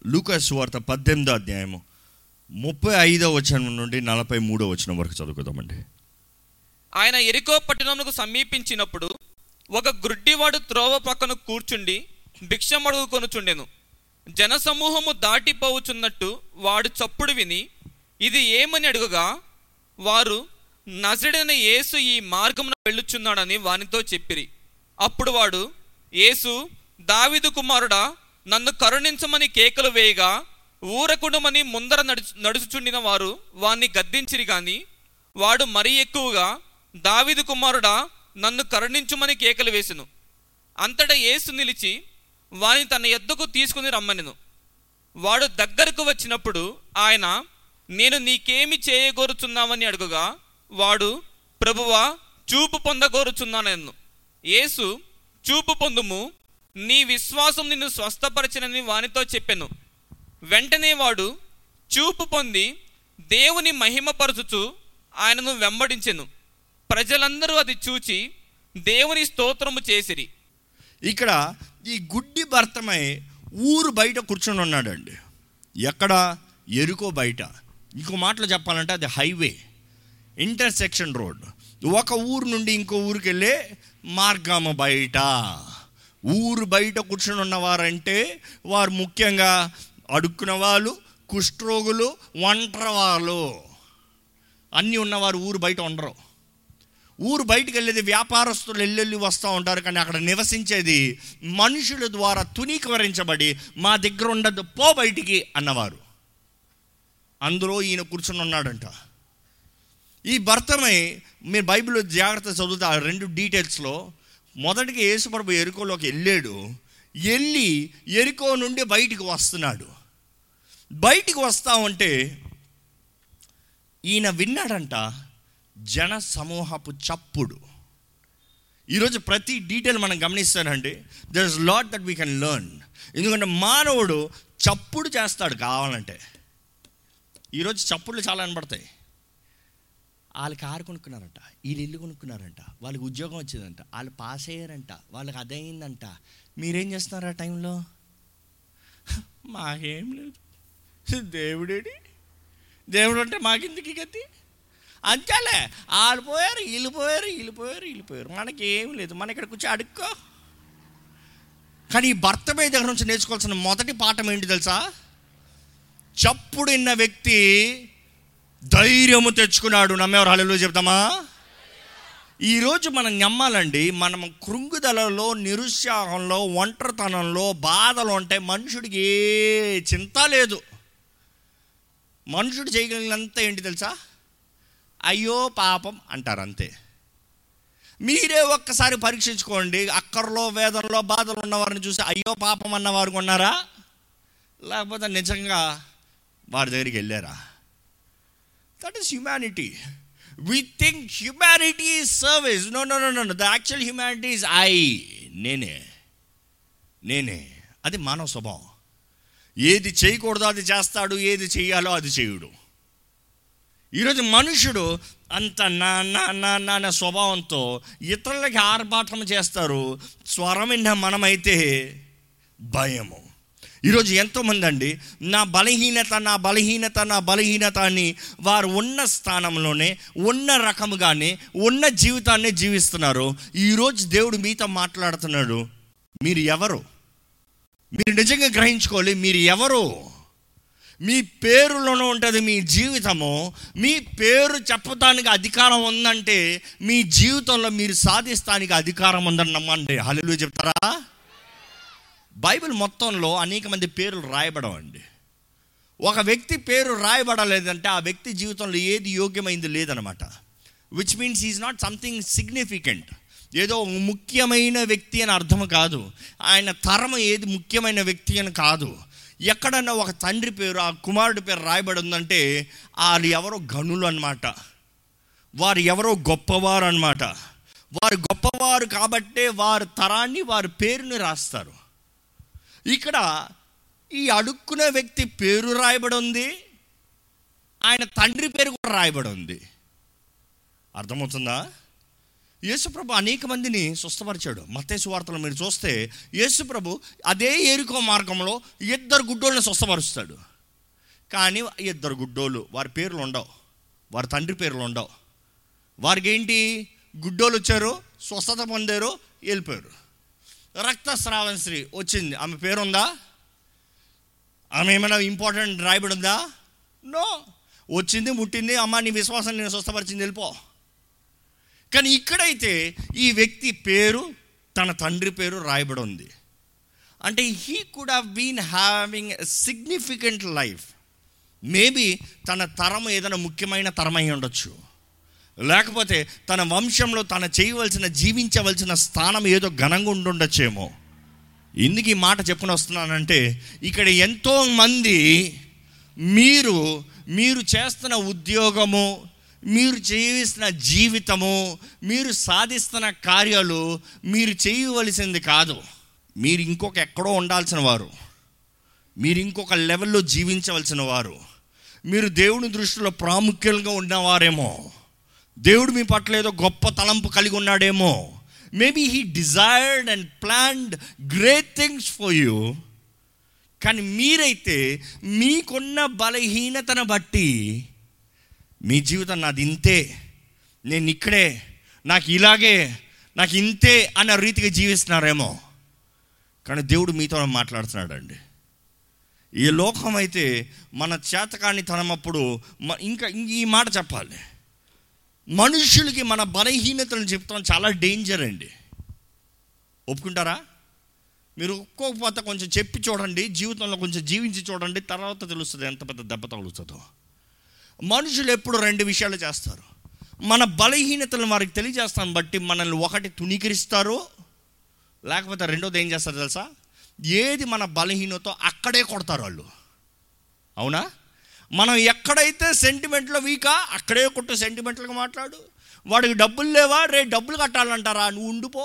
లూకాస్ వార్త పద్దెనిమిదో అధ్యాయము ముప్పై ఐదో వచనం నుండి నలభై మూడో వచనం వరకు చదువుకుందామండి ఆయన ఎరికో పట్టణమునకు సమీపించినప్పుడు ఒక గ్రుడ్డివాడు త్రోవ పక్కన కూర్చుండి భిక్షమడుగుకొనుచుండెను జనసమూహము దాటిపోవుచున్నట్టు వాడు చప్పుడు విని ఇది ఏమని అడుగుగా వారు నజడైన యేసు ఈ మార్గమున వెళ్ళుచున్నాడని వానితో చెప్పిరి అప్పుడు వాడు యేసు దావిదు కుమారుడా నన్ను కరుణించమని కేకలు వేయగా ఊరకుండమని ముందర నడుచు నడుచుచుండిన వారు వాణ్ణి గద్దించిరి గాని వాడు మరీ ఎక్కువగా దావిదు కుమారుడా నన్ను కరుణించుమని కేకలు వేసెను అంతటా యేసు నిలిచి వాని తన ఎద్దుకు తీసుకుని రమ్మనెను వాడు దగ్గరకు వచ్చినప్పుడు ఆయన నేను నీకేమి చేయగోరుచున్నావని అడుగుగా వాడు ప్రభువా చూపు పొందగోరుచున్నానన్ను యేసు చూపు పొందుము నీ విశ్వాసం నిన్ను స్వస్థపరచనని వానితో చెప్పెను వెంటనే వాడు చూపు పొంది దేవుని మహిమపరచుచు ఆయనను వెంబడించెను ప్రజలందరూ అది చూచి దేవుని స్తోత్రము చేసిరి ఇక్కడ ఈ గుడ్డి భర్తమై ఊరు బయట కూర్చొని ఉన్నాడండి ఎక్కడ ఎరుకో బయట ఇంకో మాటలో చెప్పాలంటే అది హైవే ఇంటర్సెక్షన్ రోడ్ ఒక ఊరు నుండి ఇంకో ఊరికి వెళ్ళే మార్గము బయట ఊరు బయట కూర్చొని ఉన్నవారంటే వారు ముఖ్యంగా అడుక్కున్న వాళ్ళు కుష్ఠరోగులు ఒంటరి వాళ్ళు అన్నీ ఉన్నవారు ఊరు బయట ఉండరు ఊరు బయటికి వెళ్ళేది వ్యాపారస్తులు వెళ్ళెళ్ళి వస్తూ ఉంటారు కానీ అక్కడ నివసించేది మనుషుల ద్వారా తునీకరించబడి మా దగ్గర ఉండదు పో బయటికి అన్నవారు అందులో ఈయన కూర్చుని ఉన్నాడంట ఈ భర్తమై మీరు బైబిల్లో జాగ్రత్త చదివితే ఆ రెండు డీటెయిల్స్లో మొదటికి యేసుప్రభు ఎరుకోలోకి వెళ్ళాడు వెళ్ళి ఎరుకో నుండి బయటికి వస్తున్నాడు బయటికి వస్తా ఉంటే ఈయన విన్నాడంట జన సమూహపు చప్పుడు ఈరోజు ప్రతి డీటెయిల్ మనం గమనిస్తానండి there is lot that we can learn ఎందుకంటే మానవుడు చప్పుడు చేస్తాడు కావాలంటే ఈరోజు చప్పుళ్ళు చాలా కనబడతాయి వాళ్ళు కారు కొనుక్కున్నారంట వీళ్ళు ఇల్లు కొనుక్కున్నారంట వాళ్ళకి ఉద్యోగం వచ్చిందంట వాళ్ళు పాస్ అయ్యారంట వాళ్ళకి అదయిందంట మీరేం చేస్తున్నారు ఆ టైంలో మాకేం లేదు దేవుడేడి దేవుడు అంటే మాకెందుకు ఈ గతి అంతేలే వాళ్ళు పోయారు వీళ్ళు పోయారు వీళ్ళు పోయారు వీళ్ళు పోయారు మనకి ఏం లేదు మన ఇక్కడ కూర్చో అడుక్కో కానీ ఈ భర్త మీద దగ్గర నుంచి నేర్చుకోవాల్సిన మొదటి పాఠం ఏంటి తెలుసా చప్పుడు విన్న వ్యక్తి ధైర్యము తెచ్చుకున్నాడు నమ్మేవారు హలో చెప్తామా ఈరోజు మనం నమ్మాలండి మనం కృంగుదలలో నిరుత్సాహంలో ఒంటరితనంలో బాధలు ఉంటాయి మనుషుడికి ఏ చింత లేదు మనుషుడు చేయగలిగినంత ఏంటి తెలుసా అయ్యో పాపం అంటారు అంతే మీరే ఒక్కసారి పరీక్షించుకోండి అక్కర్లో వేదనలో బాధలు ఉన్నవారిని చూసి అయ్యో పాపం అన్నవారు ఉన్నారా లేకపోతే నిజంగా వారి దగ్గరికి వెళ్ళారా that is humanity we think humanity is service no no no no the actual humanity is I నేనే నేనే అది మానవ స్వభావం ఏది చేయకూడదో అది చేస్తాడు ఏది చేయాలో అది చేయుడు ఈరోజు మనుషుడు అంత నా నా నా నా అనే స్వభావంతో ఇతరులకి ఆర్భాటం చేస్తారు స్వరమిన్న మనమైతే భయము ఈరోజు ఎంతోమంది అండి నా బలహీనత నా బలహీనత నా బలహీనత అని వారు ఉన్న స్థానంలోనే ఉన్న రకముగానే ఉన్న జీవితాన్ని జీవిస్తున్నారు ఈరోజు దేవుడు మీతో మాట్లాడుతున్నాడు మీరు ఎవరు మీరు నిజంగా గ్రహించుకోవాలి మీరు ఎవరు మీ పేరులోనే ఉంటుంది మీ జీవితము మీ పేరు చెప్పడానికి అధికారం ఉందంటే మీ జీవితంలో మీరు సాధిస్తానికి అధికారం ఉందని నమ్మండి హల్లు చెప్తారా బైబిల్ మొత్తంలో అనేక మంది పేర్లు రాయబడవండి ఒక వ్యక్తి పేరు రాయబడలేదంటే ఆ వ్యక్తి జీవితంలో ఏది యోగ్యమైంది లేదనమాట which means is not something significant ఏదో ముఖ్యమైన వ్యక్తి అని అర్థం కాదు ఆయన తరం ఏది ముఖ్యమైన వ్యక్తి అని కాదు ఎక్కడన్నా ఒక తండ్రి పేరు ఆ కుమారుడి పేరు రాయబడి ఉందంటే వాళ్ళు ఎవరో గనులు అనమాట వారు ఎవరో గొప్పవారు అనమాట వారు గొప్పవారు కాబట్టే వారి తరాన్ని వారి పేరుని రాస్తారు ఇక్కడ ఈ అడుక్కునే వ్యక్తి పేరు రాయబడి ఉంది ఆయన తండ్రి పేరు కూడా రాయబడి ఉంది అర్థమవుతుందా యేసుప్రభు అనేక మందిని స్వస్థపరిచాడు మత్తేసు వార్తలు మీరు చూస్తే యేసుప్రభు అదే ఏరుకో మార్గంలో ఇద్దరు గుడ్డోళ్ళని స్వస్థపరుస్తాడు కానీ ఇద్దరు గుడ్డోళ్ళు వారి పేర్లు ఉండవు వారి తండ్రి పేర్లు ఉండవు వారికి ఏంటి గుడ్డోలు వచ్చారు స్వస్థత పొందారు వెళ్ళిపోయారు రక్తస్రావం స్త్రీ వచ్చింది ఆమె పేరు ఉందా ఆమె ఏమైనా ఇంపార్టెంట్ రాయబడి ఉందా నో వచ్చింది ముట్టింది అమ్మ నీ విశ్వాసం నేను స్వస్థపరిచింది వెళ్ళిపో కానీ ఇక్కడైతే ఈ వ్యక్తి పేరు తన తండ్రి పేరు రాయబడి ఉంది అంటే he could have been having significant life maybe తన తరం ఏదైనా ముఖ్యమైన తరం అయి ఉండొచ్చు లేకపోతే తన వంశంలో తన చేయవలసిన జీవించవలసిన స్థానం ఏదో ఘనంగా ఉండుండొచ్చేమో ఎందుకు ఈ మాట చెప్పుకుని వస్తున్నానంటే ఇక్కడ ఎంతో మంది మీరు మీరు చేస్తున్న ఉద్యోగము మీరు జీవిస్తున్న జీవితము మీరు సాధిస్తున్న కార్యాలు మీరు చేయవలసింది కాదు మీరు ఇంకొక ఎక్కడో ఉండాల్సిన వారు మీరు ఇంకొక లెవెల్లో జీవించవలసిన వారు మీరు దేవుని దృష్టిలో ప్రాముఖ్యంగా ఉన్నవారేమో దేవుడు మీ పట్ల ఏదో గొప్ప తలంపు కలిగి ఉన్నాడేమో maybe he desired and planned great things for you కానీ మీరైతే మీకున్న బలహీనతను బట్టి మీ జీవితం నాది ఇంతే నేను ఇక్కడే నాకు ఇలాగే నాకు ఇంతే అన్న రీతిగా జీవిస్తున్నారేమో కానీ దేవుడు మీతో మాట్లాడుతున్నాడండి ఈ లోకం అయితే మన చేతకాని తనమప్పుడు మ- ఇంకా ఇంక ఈ మాట చెప్పాలి మనుషులకి మన బలహీనతలను చెప్తాం చాలా డేంజర్ అండి ఒప్పుకుంటారా మీరు ఒప్పుకోకపోతే కొంచెం చెప్పి చూడండి జీవితంలో కొంచెం జీవించి చూడండి తర్వాత తెలుస్తుంది ఎంత పెద్ద దెబ్బ తగులుతుందో మనుషులు ఎప్పుడు రెండు విషయాలు చేస్తారు మన బలహీనతలను వారికి తెలియజేస్తాను బట్టి మనల్ని ఒకటి తుణీకరిస్తారు లేకపోతే రెండోది ఏం చేస్తారు తెలుసా ఏది మన బలహీనతో అక్కడే కొడతారు వాళ్ళు అవునా మనం ఎక్కడైతే సెంటిమెంట్లో వీకా అక్కడే కొట్టు సెంటిమెంట్లుగా మాట్లాడు వాడికి డబ్బులు లేవా రే డబ్బులు కట్టాలంటారా నువ్వు ఉండిపో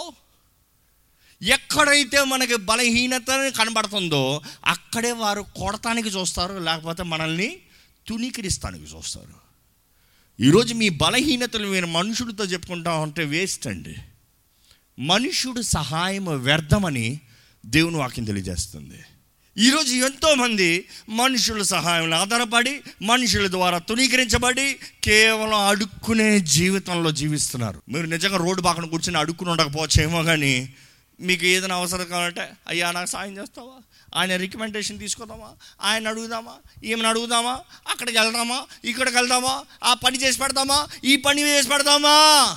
ఎక్కడైతే మనకి బలహీనత కనబడుతుందో అక్కడే వారు కొడటానికి చూస్తారు లేకపోతే మనల్ని తుణీకరిస్తానికి చూస్తారు ఈరోజు మీ బలహీనతలు మీరు మనుషుడితో చెప్పుకుంటా ఉంటే వేస్ట్ అండి మనుషుడు సహాయం వ్యర్థమని దేవుని వాక్యం తెలియజేస్తుంది ఈరోజు ఎంతోమంది మనుషుల సహాయంలో ఆధారపడి మనుషుల ద్వారా తునీకరించబడి కేవలం అడుక్కునే జీవితంలో జీవిస్తున్నారు మీరు నిజంగా రోడ్డు పక్కన కూర్చొని అడుక్కుని ఉండకపోవచ్చేమో కానీ మీకు ఏదైనా అవసరం కావాలంటే అయ్యా నాకు సాయం చేస్తావా ఆయన రికమెండేషన్ తీసుకుందామా ఆయన అడుగుదామా ఈమెను అడుగుదామా అక్కడికి వెళ్దామా ఇక్కడికి వెళ్దామా ఆ పని చేసి పెడదామా ఈ పని చేసి పెడదామా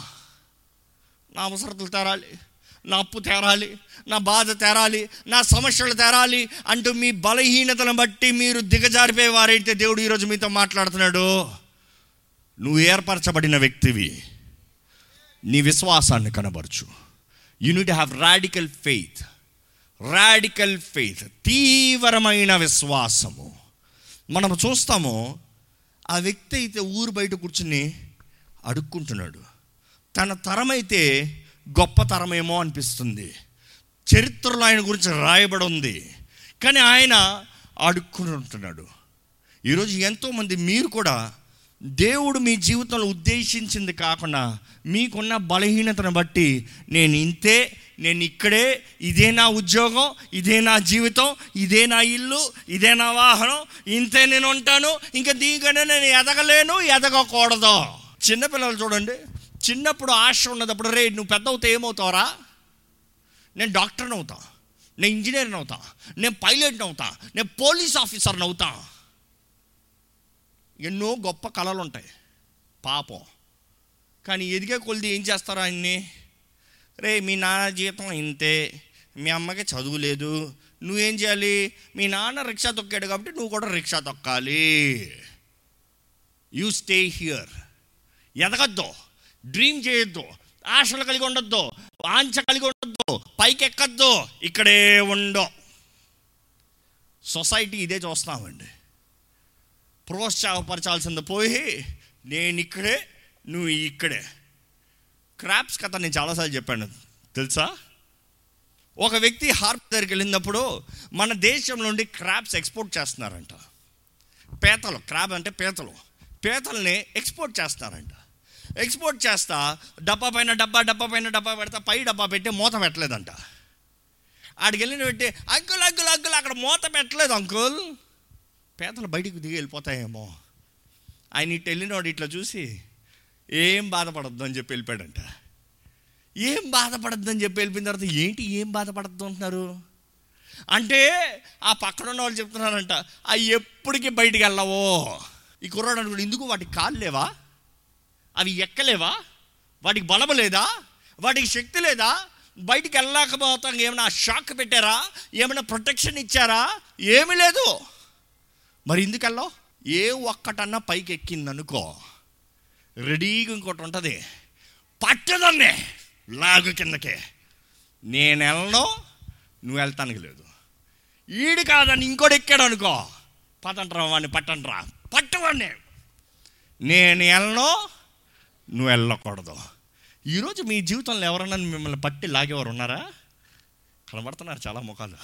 నా అవసరతలు తేరాలి నా అప్పు తేరాలి నా బాధ తేరాలి నా సమస్యలు తేరాలి అంటూ మీ బలహీనతను బట్టి మీరు దిగజారిపోయే వారైతే దేవుడు ఈరోజు మీతో మాట్లాడుతున్నాడు నువ్వు ఏర్పరచబడిన వ్యక్తివి నీ విశ్వాసాన్ని కనబరచు you need have radical faith radical faith తీవ్రమైన విశ్వాసము మనం చూస్తాము ఆ వ్యక్తి అయితే ఊరు బయట కూర్చుని అడుక్కుంటున్నాడు తన తరమైతే గొప్ప తరమేమో అనిపిస్తుంది చరిత్రలో ఆయన గురించి రాయబడి ఉంది కానీ ఆయన అడుక్కుని ఉంటున్నాడు ఈరోజు ఎంతోమంది మీరు కూడా దేవుడు మీ జీవితంలో ఉద్దేశించింది కాకుండా మీకున్న బలహీనతను బట్టి నేను ఇంతే నేను ఇక్కడే ఇదే నా ఉద్యోగం ఇదే నా జీవితం ఇదే నా ఇల్లు ఇదే నా వాహనం ఇంతే నేను ఉంటాను ఇంకా దీనికనే నేను ఎదగలేను ఎదగకూడదు చిన్నపిల్లలు చూడండి చిన్నప్పుడు ఆశ ఉన్నదప్పుడు రే నువ్వు పెద్ద అవుతా ఏమవుతావురా నేను డాక్టర్ని అవుతా నేను ఇంజనీర్ని అవుతా నేను పైలట్ని అవుతా నేను పోలీస్ ఆఫీసర్ని అవుతా ఎన్నో గొప్ప కళలు ఉంటాయి పాపం కానీ ఎదిగే కొలిది ఏం చేస్తారు ఆయన్ని రే మీ నాన్న జీతం ఇంతే మీ అమ్మకి చదువు లేదు నువ్వేం చేయాలి మీ నాన్న రిక్షా తొక్కాడు కాబట్టి నువ్వు కూడా రిక్షా తొక్కాలి యూ స్టే హియర్ ఎదగద్దు డ్రీమ్ చేయొద్దు ఆశలు కలిగి ఉండొద్దు వాంఛ కలిగి ఉండొద్దు పైకి ఎక్కద్దు ఇక్కడే ఉండో సొసైటీ ఇదే చూస్తామండి ప్రోత్సాహపరచాల్సింది పోయి నేను ఇక్కడే నువ్వు ఇక్కడే క్రాప్స్ కథ నేను చాలాసార్లు చెప్పాను తెలుసా ఒక వ్యక్తి హార్బర్ దగ్గరికి వెళ్ళినప్పుడు మన దేశం నుండి క్రాప్స్ ఎక్స్పోర్ట్ చేస్తున్నారంట పీతలు క్రాబ్ అంటే పీతలు పీతల్ని ఎక్స్పోర్ట్ చేస్తారంట ఎక్స్పోర్ట్ చేస్తా డబ్బా పైన డబ్బా డబ్బా పైన డబ్బా పెడతా పై డబ్బా పెట్టి మూత పెట్టలేదంట ఆడికి వెళ్ళిన పెట్టి అంకుల్ అంకుల్ అంకుల్ అక్కడ మూత పెట్టలేదు అంకుల్ పేదలు బయటికి దిగి వెళ్ళిపోతాయేమో ఆయన ఇటు వెళ్ళినవాడు ఇట్లా చూసి ఏం బాధపడద్దు అని చెప్పి వెళ్ళిపోయాడంట ఏం బాధపడద్దు అని చెప్పి వెళ్ళిపోయిన తర్వాత ఏంటి ఏం బాధపడద్దు అంటున్నారు అంటే ఆ పక్కన ఉన్న వాళ్ళు చెప్తున్నారంట అవి ఎప్పటికీ బయటికి వెళ్ళవో ఈ కుర్రాడు అనుకుంటే ఎందుకు వాటికి కాళ్ళు లేవా అవి ఎక్కలేవా వాటికి బలము లేదా వాటికి శక్తి లేదా బయటికి వెళ్ళలేకపోతాం ఏమైనా షాక్ పెట్టారా ఏమైనా ప్రొటెక్షన్ ఇచ్చారా ఏమీ లేదు మరి ఎందుకు వెళ్ళావు ఏ ఒక్కటన్నా పైకి ఎక్కిందనుకో రెడీగా ఇంకోటి ఉంటుంది పట్టదన్నే లాగు కిందకే నేను వెళ్ళను నువ్వు వెళ్తానికి లేదు ఈడు కాదని ఇంకోటి ఎక్కాడు అనుకో పదంట్రా వాడిని పట్టంట్రా పట్టవాడిని నేను వెళ్ళను నువ్వు వెళ్ళకూడదు ఈరోజు మీ జీవితంలో ఎవరన్నా మిమ్మల్ని పట్టి లాగేవారు ఉన్నారా కనబడుతున్నారు చాలా ముఖాలు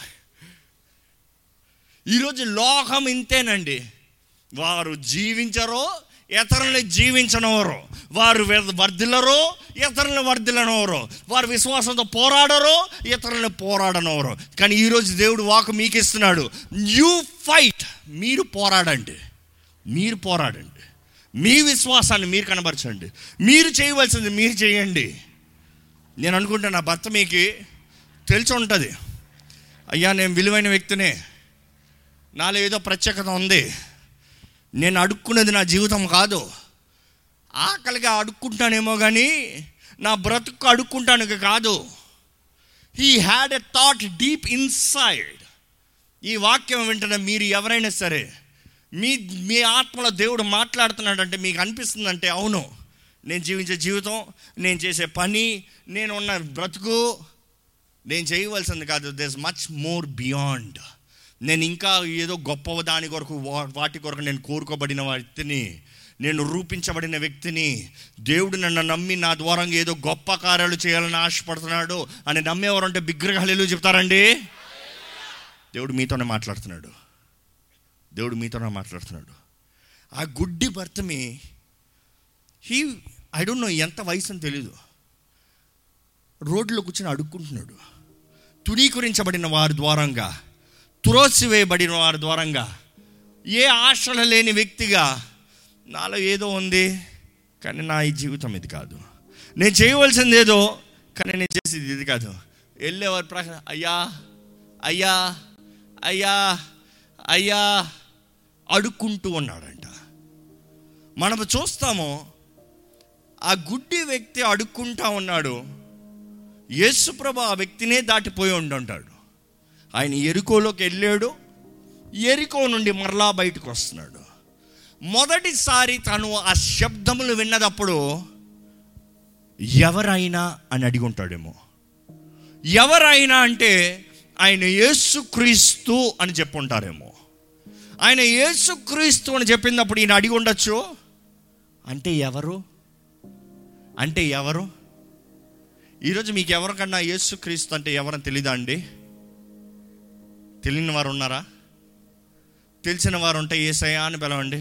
ఈరోజు లోకం ఇంతేనండి వారు జీవించరు ఇతరుల్ని జీవించనవరు వారు వె- వర్ధిల్లరు ఇతరులను వర్ధిల్లనవరు వారు విశ్వాసంతో పోరాడరు ఇతరులను పోరాడనవరు కానీ ఈరోజు దేవుడు వాకు మీకు ఇస్తున్నాడు యూ ఫైట్ మీరు పోరాడండి మీరు పోరాడండి మీ విశ్వాసాన్ని మీరు కనబరచండి మీరు చేయవలసింది మీరు చేయండి నేను అనుకుంటా నా భర్త మీకు తెలిసి ఉంటుంది అయ్యా నేను విలువైన వ్యక్తినే నాలో ఏదో ప్రత్యేకత ఉంది నేను అడుక్కునేది నా జీవితం కాదు ఆకలిగా అడుక్కుంటానేమో కానీ నా బ్రతుకు అడుక్కుంటానికి కాదు he had a thought deep inside ఈ వాక్యం వింటున్న మీరు ఎవరైనా సరే మీ మీ ఆత్మలో దేవుడు మాట్లాడుతున్నాడంటే మీకు అనిపిస్తుందంటే అవును నేను జీవించే జీవితం నేను చేసే పని నేను ఉన్న బ్రతుకు నేను చేయవలసింది కాదు దిస్ మచ్ మోర్ బియాండ్ నేను ఇంకా ఏదో గొప్ప దాని కొరకు వా- వాటి కొరకు నేను కోరుకోబడిన వ్యక్తిని నేను రూపించబడిన వ్యక్తిని దేవుడు నన్ను నమ్మి నా ద్వారా ఏదో గొప్ప కార్యాలు చేయాలని ఆశపడుతున్నాడు అని నమ్మేవారు అంటే బిగ్రహాలు చెప్తారండి దేవుడు మీతోనే మాట్లాడుతున్నాడు దేవుడు మీతోనే మాట్లాడుతున్నాడు ఆ గుడ్డి భర్తమి హీ ఐ డోంట్ నో ఎంత వయసు అని తెలీదు రోడ్లో కూర్చొని అడుక్కుంటున్నాడు తునీకరించబడిన వారి ద్వారంగా తురోసివేయబడిన వారి ద్వారంగా ఏ ఆశలు లేని వ్యక్తిగా నాలో ఏదో ఉంది కానీ నా ఈ జీవితం ఇది కాదు నేను చేయవలసింది ఏదో కానీ నేను చేసేది ఇది కాదు వెళ్ళేవారి ప్రశ్న అయ్యా అయ్యా అయ్యా అయ్యా అడుక్కుంటూ ఉన్నాడంట మనం చూస్తాము ఆ గుడ్డి వ్యక్తి అడుక్కుంటా ఉన్నాడు యేసుప్రభు ఆ వ్యక్తినే దాటిపోయి ఉండుంటాడు ఆయన ఎరుకోలోకి వెళ్ళాడు ఎరికో నుండి మరలా బయటకు వస్తున్నాడు మొదటిసారి తను ఆ శబ్దములు విన్నదప్పుడు ఎవరైనా అని అడిగి ఉంటాడేమో ఎవరైనా అంటే ఆయన యేసుక్రీస్తు అని చెప్పుంటారేమో ఆయన యేసుక్రీస్తు అని చెప్పినప్పుడు ఈయన అడిగి ఉండొచ్చు అంటే ఎవరు అంటే ఎవరు ఈరోజు మీకు ఎవరికన్నా యేసుక్రీస్తు అంటే ఎవరని తెలీదా అండి తెలియని వారు ఉన్నారా తెలిసిన వారు ఉంటే ఏసయ్యా అని పిలవండి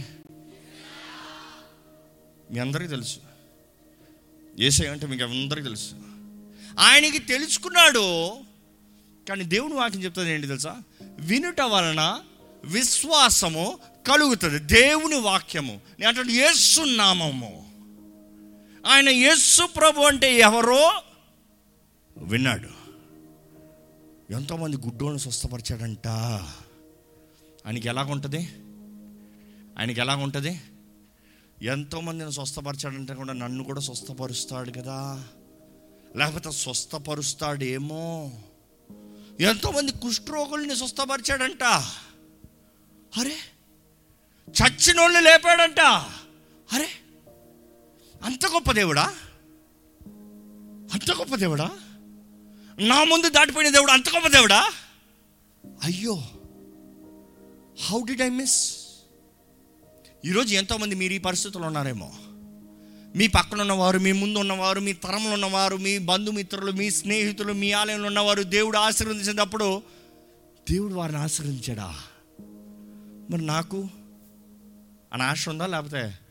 మీ అందరికీ తెలుసు ఏసయ్య అంటే మీకు అందరికీ తెలుసు ఆయనకి తెలుసుకున్నాడు కానీ దేవుడు వాక్యం చెప్తుంది ఏంటి తెలుసా వినుట వలన విశ్వాసము కలుగుతుంది దేవుని వాక్యము నేను అంటే యేసు నామము ఆయన యేసు ప్రభు అంటే ఎవరో విన్నాడు ఎంతోమంది గుడ్డోళ్ళని స్వస్థపరిచాడంట ఆయనకి ఎలాగుంటుంది ఆయనకి ఎలాగుంటుంది ఎంతోమందిని స్వస్థపరిచాడంటే కూడా నన్ను కూడా స్వస్థపరుస్తాడు కదా లేకపోతే స్వస్థపరుస్తాడేమో ఎంతోమంది కుష్ఠరోగుల్ని స్వస్థపరిచాడంట అరే చచ్చినోళ్ళని లేపాడంట అరే అంత గొప్ప దేవుడా అంత గొప్ప దేవుడా నా ముందు దాటిపోయిన దేవుడు అంత గొప్ప దేవుడా అయ్యో హౌ డిడ్ ఐ మిస్ ఈరోజు ఎంతోమంది మీరు ఈ పరిస్థితుల్లో ఉన్నారేమో మీ పక్కన ఉన్నవారు మీ ముందు ఉన్నవారు మీ తరంలో ఉన్నవారు మీ బంధుమిత్రులు మీ స్నేహితులు మీ ఆలయంలో ఉన్నవారు దేవుడు ఆశీర్వదించినప్పుడు దేవుడు వారిని ఆశీర్వదించాడా మరి నాకు అని ఆశ ఉందా లేకపోతే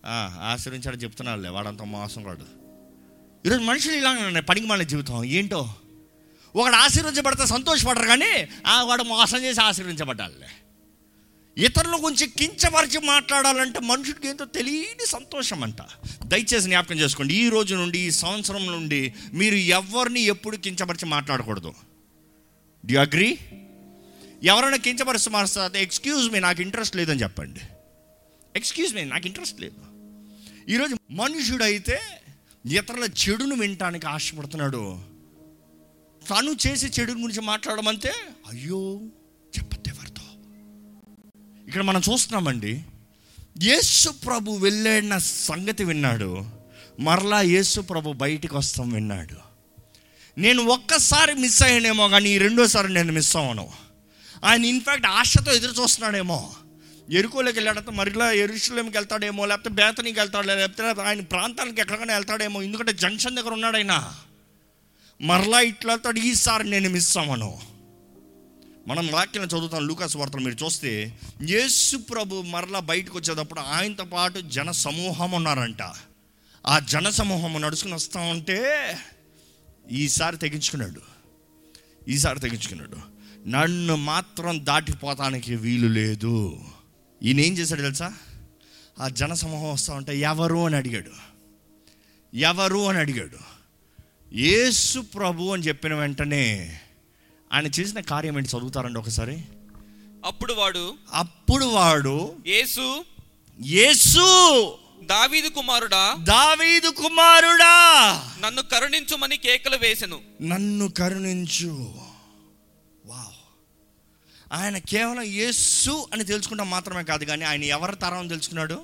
ఆ, ఆశ్రయించాడు చెప్తున్నాడులే వాడంత మోసం వాడు ఈరోజు మనుషులు ఇలా ఉన్నాయి పనికి మన జీవితం ఏంటో ఒకడు ఆశీర్వించబడితే సంతోషపడరు కానీ ఆ వాడు మోసం చేసి ఆశీర్వించబడ్డాలే ఇతరుల గురించి కించపరిచి మాట్లాడాలంటే మనుషుడికి ఏంటో తెలియని సంతోషం అంట దయచేసి జ్ఞాపకం చేసుకోండి ఈ రోజు నుండి ఈ సంవత్సరం నుండి మీరు ఎవరిని ఎప్పుడు కించపరిచి మాట్లాడకూడదు డి అగ్రీ ఎవరైనా కించపరిచి మాట్లాడితే ఎక్స్క్యూజ్ మీ నాకు ఇంట్రెస్ట్ లేదని చెప్పండి ఎక్స్క్యూజ్ మీ నాకు ఇంట్రెస్ట్ లేదు ఈరోజు మనుషుడైతే ఇతరుల చెడును వినటానికి ఆశపడుతున్నాడు తను చేసే చెడు గురించి మాట్లాడమంటే అయ్యో చెప్పద్దు ఎవరితో ఇక్కడ మనం చూస్తున్నామండి యేసు ప్రభు వెళ్ళిన సంగతి విన్నాడు మరలా యేసు ప్రభు బయటికి వస్తాం విన్నాడు నేను ఒక్కసారి మిస్ అయ్యానేమో కానీ ఈ రెండోసారి నేను మిస్ అవ్వను ఆయన ఇన్ఫ్యాక్ట్ ఆశతో ఎదురు చూస్తున్నాడేమో ఎరుకోలోకి వెళ్ళాడంటే మరిలా ఎరుషులేంకి వెళ్తాడేమో లేకపోతే బేతనీకి వెళ్తాడు లేకపోతే ఆయన ప్రాంతానికి ఎక్కడికైనా వెళ్తాడేమో ఎందుకంటే జంక్షన్ దగ్గర ఉన్నాడు ఆయన మరలా ఇట్లా వెళ్తాడు ఈసారి నేను మిస్ అవ్వను మనం వాక్యం చదువుతాం లూకాస్ వార్తలు మీరు చూస్తే యేసు ప్రభు మరలా బయటకు వచ్చేటప్పుడు ఆయనతో పాటు జన సమూహం ఉన్నారంట ఆ జన సమూహం నడుచుకుని వస్తా ఉంటే ఈసారి తెగించుకున్నాడు ఈసారి తెగించుకున్నాడు నన్ను మాత్రం దాటిపోతానికి వీలు లేదు ఈయన ఏం చేశాడు తెలుసా ఆ జన సమూహం వస్తా ఉంటే ఎవరు అని అడిగాడు ఎవరు అని అడిగాడు యేసు ప్రభు అని చెప్పిన వెంటనే ఆయన చేసిన కార్యం ఏంటి చదువుతారండి ఒకసారి అప్పుడు వాడు అప్పుడు వాడు యేసు యేసు దావీదు కుమారుడా దావీదు కుమారుడా నన్ను కరుణించుమని కేకలు వేసెను నన్ను కరుణించు వావ్ ఆయన కేవలం యేసు అని తెలుసుకుంటాం మాత్రమే కాదు కానీ ఆయన ఎవరి తరం అని తెలుసుకున్నాడు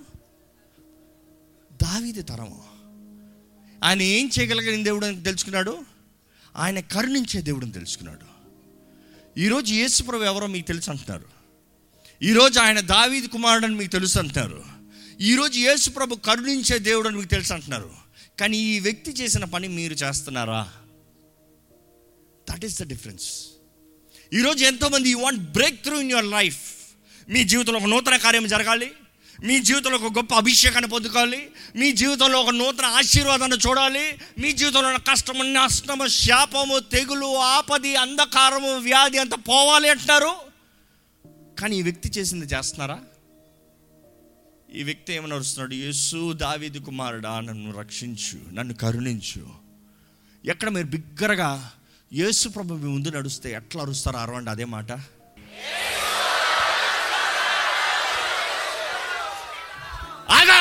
దావీది తరం ఆయన ఏం చేయగలిగిన దేవుడు అని తెలుసుకున్నాడు ఆయన కరుణించే దేవుడు అని తెలుసుకున్నాడు ఈరోజు యేసుప్రభు ఎవరో మీకు తెలుసు అంటున్నారు ఈరోజు ఆయన దావీది కుమారుడు అని మీకు తెలుసు అంటున్నారు ఈరోజు యేసుప్రభు కరుణించే దేవుడు అని మీకు తెలుసు అంటున్నారు కానీ ఈ వ్యక్తి చేసిన పని మీరు చేస్తున్నారా దట్ ఈస్ ద డిఫరెన్స్ ఈరోజు ఎంతోమంది you want breakthrough in your life మీ జీవితంలో ఒక నూతన కార్యం జరగాలి మీ జీవితంలో ఒక గొప్ప అభిషేకాన్ని పొందుకోవాలి మీ జీవితంలో ఒక నూతన ఆశీర్వాదాన్ని చూడాలి మీ జీవితంలో ఉన్న కష్టము నష్టము శాపము తెగులు ఆపది అంధకారము వ్యాధి అంతా పోవాలి అంటున్నారు కానీ ఈ వ్యక్తి చేసింది చేస్తున్నారా ఈ వ్యక్తి ఏమని అరుస్తున్నాడు యేసు దావీదు కుమారుడా నన్ను రక్షించు నన్ను కరుణించు ఎక్కడ మీరు బిగ్గరగా యేసు ప్రభు మీ ముందు నడుస్తే ఎట్లా అరుస్తారో అరవండి అదే మాట ఆగా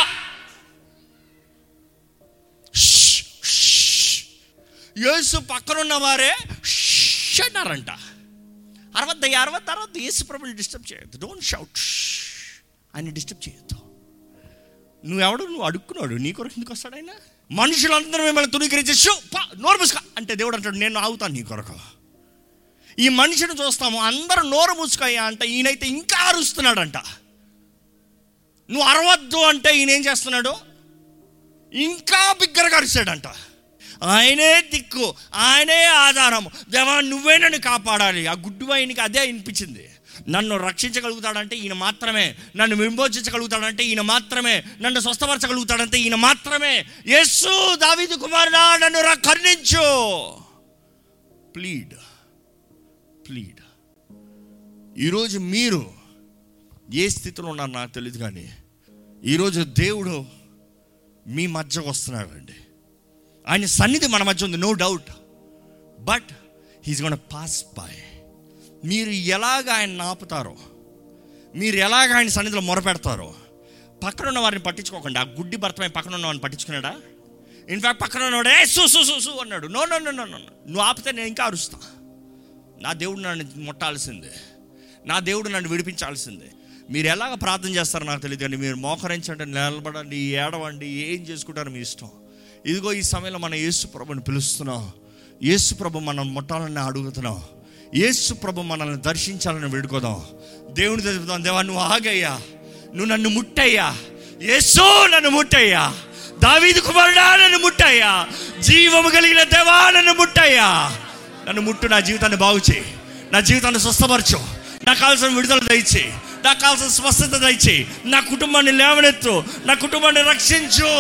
ష్, ష్. యేసు పక్కనున్న వారే ష్ అన్నారంట అరవద్దు అరవద్దు అరవద్దు యేసు ప్రభుని డిస్టర్బ్ చేయొద్దు డోంట్ షౌట్ ఆయన డిస్టర్బ్ చేయొద్దు నువ్వెవడు నువ్వు అడుక్కున్నాడు నీ కొరకు ఎందుకు వస్తాడు ఆయన మనుషులందరూ మిమ్మల్ని తుణీకరించి షూ పా నోరు మూసుకో అంటే దేవుడు అంటాడు నేను ఆగుతాను నీ కొరకు ఈ మనిషిని చూస్తాము అందరూ నోరు మూసుకోయ్యా అంటే ఈయనైతే ఇంకా అరుస్తున్నాడంట నువ్వు అరవద్దు అంటే ఈయన ఏం చేస్తున్నాడు ఇంకా బిగ్గరగా అరిచాడంట ఆయనే దిక్కు ఆయనే ఆధారం దేవా నువ్వే నన్ను కాపాడాలి ఆ గుడ్డు ఆయనకి అదే అనిపించింది నన్ను రక్షించగలుగుతాడంటే ఈయన మాత్రమే నన్ను విమోచించగలుగుతాడంటే ఈయన మాత్రమే నన్ను స్వస్థపరచగలుగుతాడంటే ఈయన మాత్రమే యేసు దావీదు కుమారుడా నన్ను రా- కరుణించు ప్లీడ్ ప్లీడ్ ఈరోజు మీరు ఏ స్థితిలో ఉన్నారు నాకు తెలియదు కానీ ఈరోజు దేవుడు మీ మధ్యకు వస్తున్నాడండి ఆయన సన్నిధి మన మధ్య ఉంది no doubt but he's gone pass by మీరు ఎలాగ ఆయన ఆపుతారో మీరు ఎలాగ ఆయన సన్నిధిలో మొరపెడతారో పక్కన ఉన్న వారిని పట్టించుకోకండి ఆ గుడ్డి భర్తమై పక్కన ఉన్న వారిని పట్టించుకున్నాడా ఇన్ఫాక్ట్ పక్కన ఉన్నవాడు ఏ సు సు సు సు అన్నాడు no no no no no నువ్వు ఆపితే నేను ఇంకా అరుస్తా నా దేవుడు నన్ను ముట్టాల్సిందే నా దేవుడు నన్ను విడిపించాల్సిందే మీరు ఎలాగ ప్రార్థన చేస్తారో నాకు తెలియదు కానీ మీరు మోకరించండి నిలబడండి ఏడవండి ఏం చేసుకుంటారో మీ ఇష్టం ఇదిగో ఈ సమయంలో మన యేసు ప్రభుని పిలుస్తున్నాం యేసు ప్రభు మనం ముట్టాలని అడుగుతున్నాం యేసు ప్రభు మనల్ని దర్శించాలని వేడుకోదాం దేవుని చెబుతాం దేవా నువ్వు ఆగయ్యా నువ్వు నన్ను ముట్టయ్యా యేసు నన్ను ముట్టయ్యా దావీదు కుమారుడా నన్ను ముట్టయ్యా జీవము కలిగిన దేవా నన్ను ముట్టయ్యా నన్ను ముట్టు నా జీవితాన్ని బాగు చేయి నా జీవితాన్ని స్వస్థపరచు నాకు కావాల్సిన విడుదల దయచి నాకు కావాల్సిన స్వస్థత దయచేయి నా కుటుంబాన్ని లేవనెత్తు నా కుటుంబాన్ని రక్షించు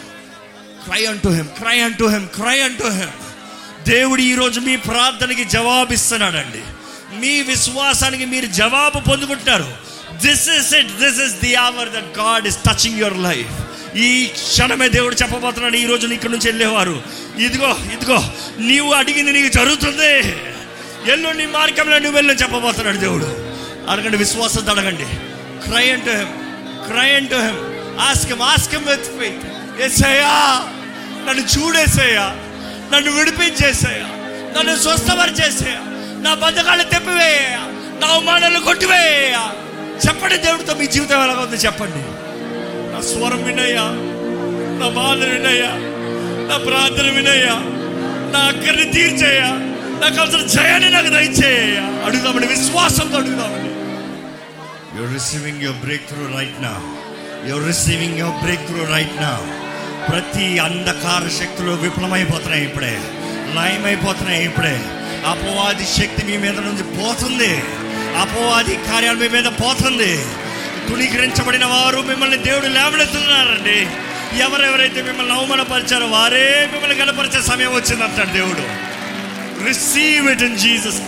cry unto him cry unto him cry unto him దేవుడు ఈరోజు మీ ప్రార్థనకి జవాబిస్తున్నాడండి మీ విశ్వాసానికి మీరు జవాబు పొందుకుంటారు this is it this is the hour that God is touching your life ఈ క్షణమే దేవుడు చెప్పబోతున్నాడు ఈ రోజు ఇక్కడ నుంచి వెళ్ళేవారు ఇదిగో ఇదిగో నీవు అడిగింది నీకు జరుగుతుంది ఎల్లు నీ మార్గంలో నువ్వు వెళ్ళని చెప్పబోతున్నాడు దేవుడు అడగండి విశ్వాసంతో అడగండి cry unto him cry unto him ask him ask him with faith ఎస్ఐయా నన్ను చూడేసేయా నన్ను విడిపించేసేయా నన్ను స్వస్థపరిచేసేయా నా బద్ధకాలు తెప్పివేయ నా అవమానాలు కొట్టివేయ చెప్పండి దేవుడితో మీ జీవితం ఎలా ఉంది చెప్పండి నా స్వరం వినయ్యా నా బాధ వినయ్యా నా ప్రార్థన వినయ్యా నా అక్కడిని తీర్చేయ నాకు అవసరం జయాన్ని నాకు దయచేయ అడుగుదామండి విశ్వాసంతో అడుగుదామండి you're receiving your breakthrough right నా you're receiving your breakthrough right నా ప్రతి అంధకార శక్తులు విఫలమైపోతున్నాయి ఇప్పుడే లయమైపోతున్నాయి ఇప్పుడే అపవాది శక్తి మీ మీద నుంచి పోతుంది అపవాది కార్యాలు మీ మీద పోతుంది తుణీకరించబడిన వారు మిమ్మల్ని దేవుడు లేవనెత్తున్నారండి ఎవరెవరైతే మిమ్మల్ని అవమానపరిచారో వారే మిమ్మల్ని కనపరిచే సమయం వచ్చిందంటాడు దేవుడు రిసీవ్ ఇట్ ఇన్ జీసస్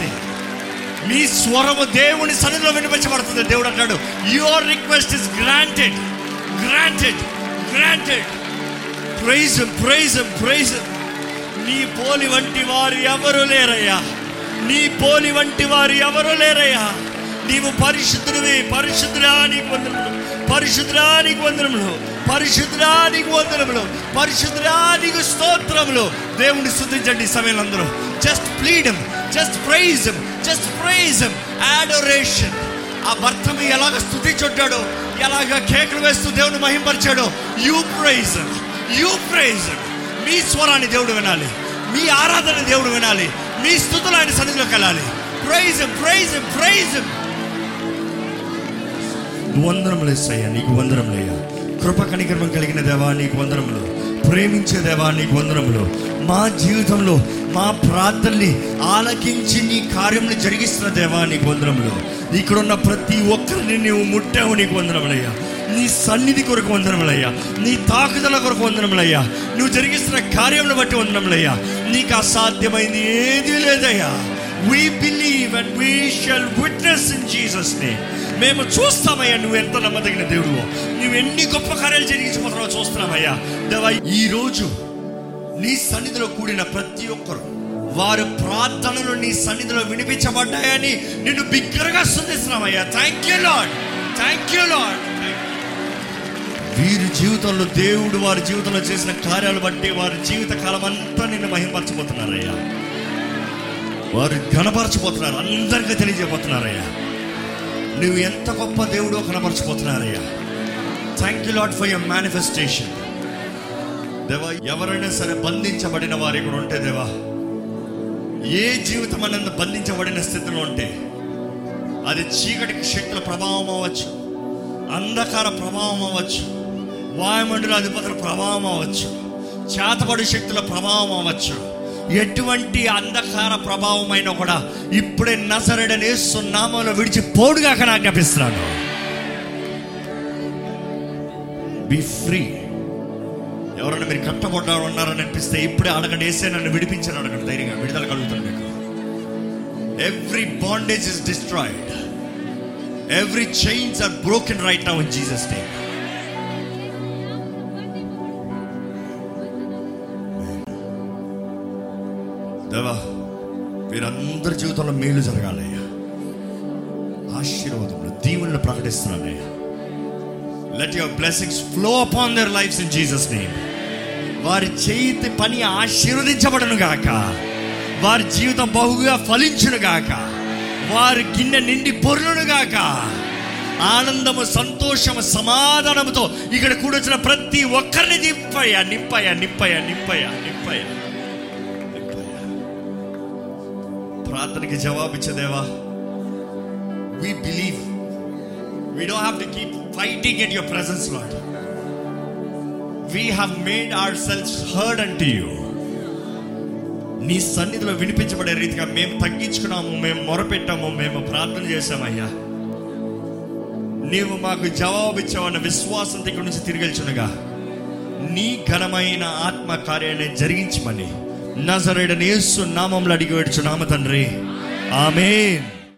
మీ స్వరము దేవుని సన్నిధిలో వినిపించబడుతుంది దేవుడు అంటాడు your request is granted granted granted praise praise praise నీ పోలి వంటి వారు ఎవరు లేరయ్యా నీ పోలి వంటి వారు ఎవరు లేరయ్యా నీవు పరిశుద్ధుడివి పరిశుద్ధుడా నీకు వందనములు పరిశుద్ధుడా నీకు వందనములు పరిశుద్ధుడా నీకు వందనములు పరిశుద్ధుడా నీకు స్తోత్రములు దేవుని స్తుతించండి ఈ సమయంలో అందరూ just plead just praise just praise adoration ఆ భర్తను ఎలాగ స్థుతించుంటాడో ఎలాగ కేకలు వేస్తూ దేవుని మహింపరిచాడో యూ ప్రైజ్ యూ ప్రైజ్ మీ స్వరాన్ని దేవుడు వినాలి మీ ఆరాధన దేవుడు వినాలి మీ స్థుతులు ఆయన సన్నిధిలోకి వెళ్ళాలి ప్రైజ్ ప్రైజ్ ప్రైజ్ వందనములు ఇస్తాయా నీకు వందనములయ్యా కృప కనికర్మం కలిగిన దేవా నీకు వందనములు ప్రేమించే దేవా నీకు వందనములు మా జీవితంలో మా ప్రార్థనని ఆలకించి నీ కార్యములు జరిగిస్తున్న దేవా నీకు వందనములు ఇక్కడున్న ప్రతి ఒక్కరిని నీవు ముట్టావు నీకు వందనములయ్యా నీ సన్నిధి కొరకు వందనములయ్యా నీ తాకుదల కొరకు వందనములయ్యా నువ్వు జరిగిస్తున్న కార్యములు బట్టి వందనములయ్యా నీకు అసాధ్యమైంది ఏదీ లేదయ్యా we believe and we shall witness in Jesus name మేము చూస్తామయ్యా నువ్వు ఎంత నమ్మదగిన దేవుడు నువ్వు ఎన్ని గొప్ప కార్యాలు జరిగించబోతున్నావు చూస్తున్నామయ్యా దేవా ఈ రోజు నీ సన్నిధిలో కూడిన ప్రతి ఒక్కరు వారి ప్రార్థనలు నీ సన్నిధిలో వినిపించబడ్డాయని నిన్ను బిగ్గరగా స్థుతిస్తున్నామయ్యా thank you Lord thank you Lord వీరి జీవితంలో దేవుడు వారి జీవితంలో చేసిన కార్యాలు బట్టి వారి జీవిత కాలం అంతా నిన్ను మహింపరచబోతున్నారయ్యా వారు ఘనపరచబోతున్నారు అందరికీ తెలియజేయబోతున్నారయ్యా నువ్వు ఎంత గొప్ప దేవుడో కనపరచబోతున్నారయ్యా thank you Lord for your manifestation దేవా ఎవరైనా సరే బంధించబడిన వారు ఇక్కడ ఉంటే దేవా ఏ జీవితం అన్నది బంధించబడిన స్థితిలో ఉంటే అది చీకటి శక్తుల ప్రభావం అవ్వచ్చు అంధకార ప్రభావం అవ్వచ్చు వాయుమండల అధిపతుల ప్రభావం అవ్వచ్చు చేతబడి శక్తుల ప్రభావం అవ్వచ్చు ఎటువంటి అంధకార ప్రభావం అయినా కూడా ఇప్పుడే నసరడని నామంలో విడిచి పోడుగా ఆజ్ఞాపిస్తున్నాను బి ఫ్రీ ఎవరైనా మీరు కట్టబడ్డారు ఉన్నారని అనిపిస్తే ఇప్పుడే అడగండి వేసే నన్ను విడిపించాను అడగండి ధైర్యంగా విడుదల కలుగుతాను మీకు every bondage is destroyed every chains are broken right now in Jesus day దేవా వీరందరి జీవితంలో మేలు జరగాలయ్యా ఆశీర్వాదములు దీవులను ప్రకటిస్తున్నానయ్యా let your blessings flow upon their lives in Jesus name వారి చేతి పని ఆశీర్వదించబడను గాక వారి జీవితం బహుగా ఫలించును గాక వారి గిన్నె నిండి పొరులను గాక ఆనందము సంతోషము సమాధానముతో ఇక్కడ కూడొచ్చిన ప్రతి ఒక్కరిని నింపయ్యా నింపయ్యా నింపయ్యా నింపయ్యా నింపయ్యా నింపయ్యా ప్రార్థనకి జవాబిచ్చదేవా we believe We don't have to keep fighting at your presence, Lord. We have made ourselves heard unto you. నీ సన్నిధిలో వినిపించబడే రీతిగా మేము తగ్గించుకున్నాము మేము మొరపెట్టాము మేము ప్రార్థన చేశామయ్యా నీవు మాకు జవాబిచ్చావన్న విశ్వాసంతో ఇక్కడి నుంచి తిరిగి వెళ్చునగా నీ ఘనమైన ఆత్మ కార్యాన్ని జరిగించమని నజరేడని యేసు నామంలో అడిగి వేడుచు నామ తండ్రి ఆమెన్